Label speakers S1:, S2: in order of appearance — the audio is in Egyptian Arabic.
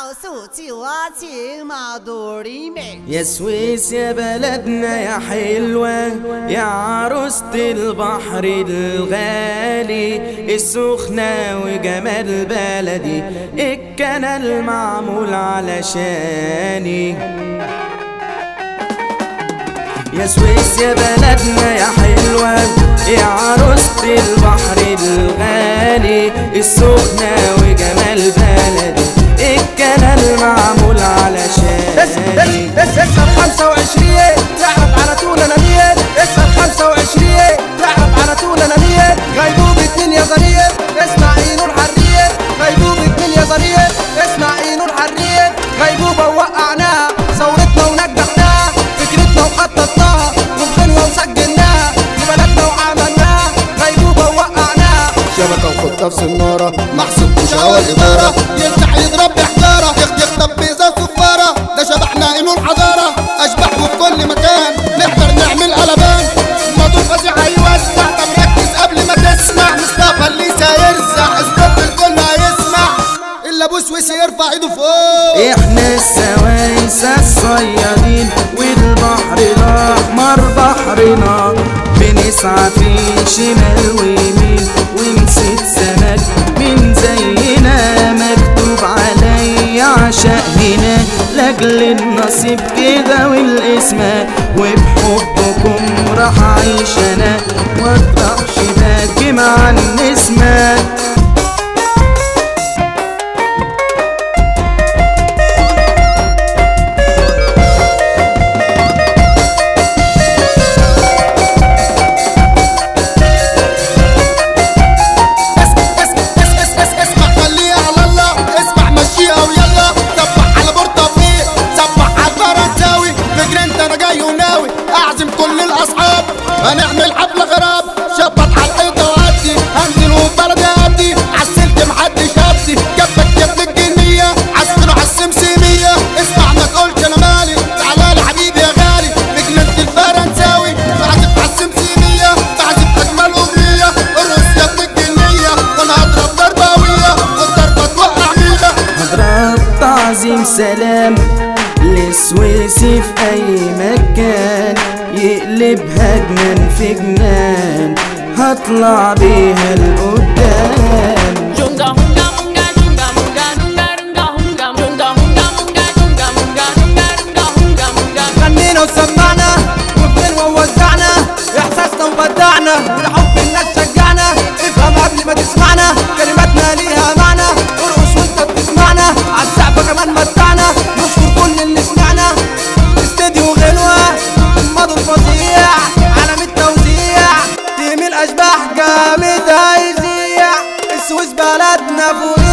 S1: صوتي واطي مع دوري مي
S2: يا سويس يا بلدنا يا حلوة يا عروسة البحر الغالي السخنة وجمال بلدي الكنال معمول علشاني يا سويس يا بلدنا يا حلوة يا عروسة البحر الغالي السخنة وجمال بلدي الكنال معمول علشاني
S3: اسأل 25 تعرف على طول انا مين اسأل 25 تعرف على طول انا مين غيبوب اتنين يا ظريف اسمع عينه الحرية غيبوب اتنين يا ظريف اسمع عينه الحرية غيبوبة ووقعناها ثورتنا ونجحناها فكرتنا وخططناها وبغنوة وسجلناها لبلدنا وعملناها غيبوبة ووقعناها
S4: شبكة وخطة في سنارة محسوب وشقاوة الإدارة يرجع يضرب بحجارة يخ- يخطب بيزا صفارة ده شبحنا إنه الحضارة أشبح في كل مكان نقدر نعمل قلبان الموضوع فظيع هيوسع طب ركز قبل ما تسمع مصطفى اللي سيرزع اسلوب الكل هيسمع إلا أبو سويسي يرفع إيده فوق
S2: احنا السوايسة الصيادين والبحر الاحمر بحرنا بنسعى في شمال ويمين ونسيت سمك من زينا مكتوب علي عشق هنا لاجل النصيب كده والاسم وبحبكم راح اعيش انا واطرح شباكي مع النسمه
S4: اس- اس- اس- اس- اسمع خليها على الله اسمع مشيها ويلا سبح على بورتافيه سبح على الفرنساوي فكر انت انا جاي وناوي اعزم كل الاصحاب هنعمل حفله غراب شبط على الحيطه وادي هنزل وبلدي ادي عالسلك محدش هدي جنبك جنب الجنيه عسكروا عالسمسميه اسمع ما تقولش انا مالي تعالى لي حبيبي يا غالي بجنة الفرنساوي بعزف عالسمسميه بعزف اجمل اغنيه ارقص يا ابن الجنيه وانا هضرب ضربه قويه والضربه توقع مينا
S2: هضرب تعظيم سلام للسويسي في اي مكان يقلبها جنان في جنان هطلع بيها لقدام
S5: Junga hunga munga junga munga nunga runga hunga munga hunga munga junga munga nunga runga hunga munga
S3: غنينا وسمعنا وبغنوة ووزعنا احساسنا وبدعنا ولحب الناس شجعنا افهم قبل ما تسمعنا كلماتنا ليها معنى ارقص وانت بتسمعنا عالسقف كمان متعنا نشكر كل اللي سمعنا استديو غنوة الماضي الفظيع عالم التوزيع تيم الاشباح جامد هيزيع السويس بلدنا فوق